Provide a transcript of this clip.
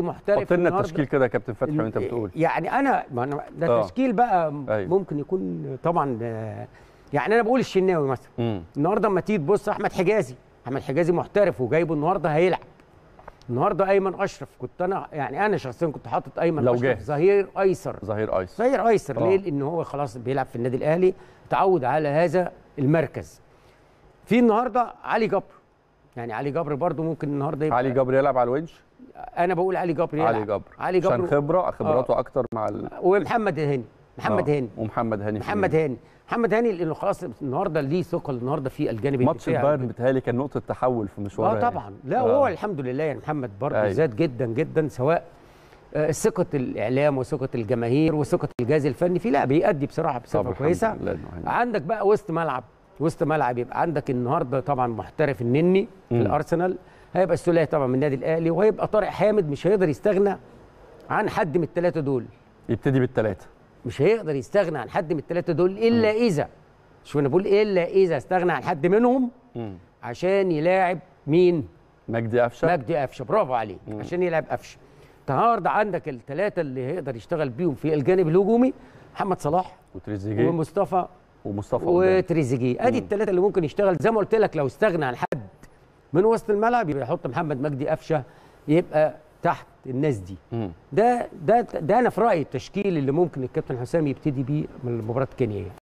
محترف حط لنا النهاردة. التشكيل كده يا كابتن فتحي وانت بتقول يعني انا ما أنا ده آه. تشكيل بقى أيوة. ممكن يكون طبعا آه، يعني انا بقول الشناوي مثلا امم النهارده اما تيجي تبص احمد حجازي احمد حجازي محترف وجايبه النهارده هيلعب النهارده ايمن اشرف كنت انا يعني انا شخصيا كنت حاطط ايمن لو اشرف جاهز. ظهير ايسر ظهير ايس ظهير ايسر آه. ليه؟ لان هو خلاص بيلعب في النادي الاهلي تعود على هذا المركز في النهارده علي جبر يعني علي جبر برضو ممكن النهارده يبقى علي جبر يلعب على الونش انا بقول علي جبر يلعب علي جبر علي عشان جبر خبره خبراته اكتر مع ال... ومحمد هاني محمد آه. هاني ومحمد هاني محمد هاني محمد هاني لانه خلاص النهارده ليه ثقل النهارده في الجانب ماتش الدفاعي. البايرن بيتهيألي كان نقطه تحول في مشواره اه طبعا لا آه. وهو الحمد لله يعني محمد برضه أيوة. زاد جدا جدا سواء آه، ثقة الإعلام وثقة الجماهير وثقة الجهاز الفني فيه لا بيأدي بصراحة طب بصفة الحمد كويسة لله إنه هاني. عندك بقى وسط ملعب وسط ملعب يبقى عندك النهارده طبعا محترف النني في مم. الأرسنال هيبقى السولية طبعا من النادي الأهلي وهيبقى طارق حامد مش هيقدر يستغنى عن حد من الثلاثة دول يبتدي بالثلاثه مش هيقدر يستغنى عن حد من الثلاثة دول إلا إذا شو أنا بقول إلا إذا استغنى عن حد منهم عشان يلاعب مين؟ مجدي قفشه مجدي قفشه برافو عليك عشان يلعب قفشه النهارده عندك الثلاثه اللي هيقدر يشتغل بيهم في الجانب الهجومي محمد صلاح وتريزيجيه ومصطفى ومصطفى قدام. وتريزيجيه ادي الثلاثه اللي ممكن يشتغل زي ما قلت لك لو استغنى عن حد من وسط الملعب يبقى يحط محمد مجدي قفشه يبقى تحت الناس دي مم. ده ده ده انا في رايي التشكيل اللي ممكن الكابتن حسام يبتدي بيه من مباراه كينيا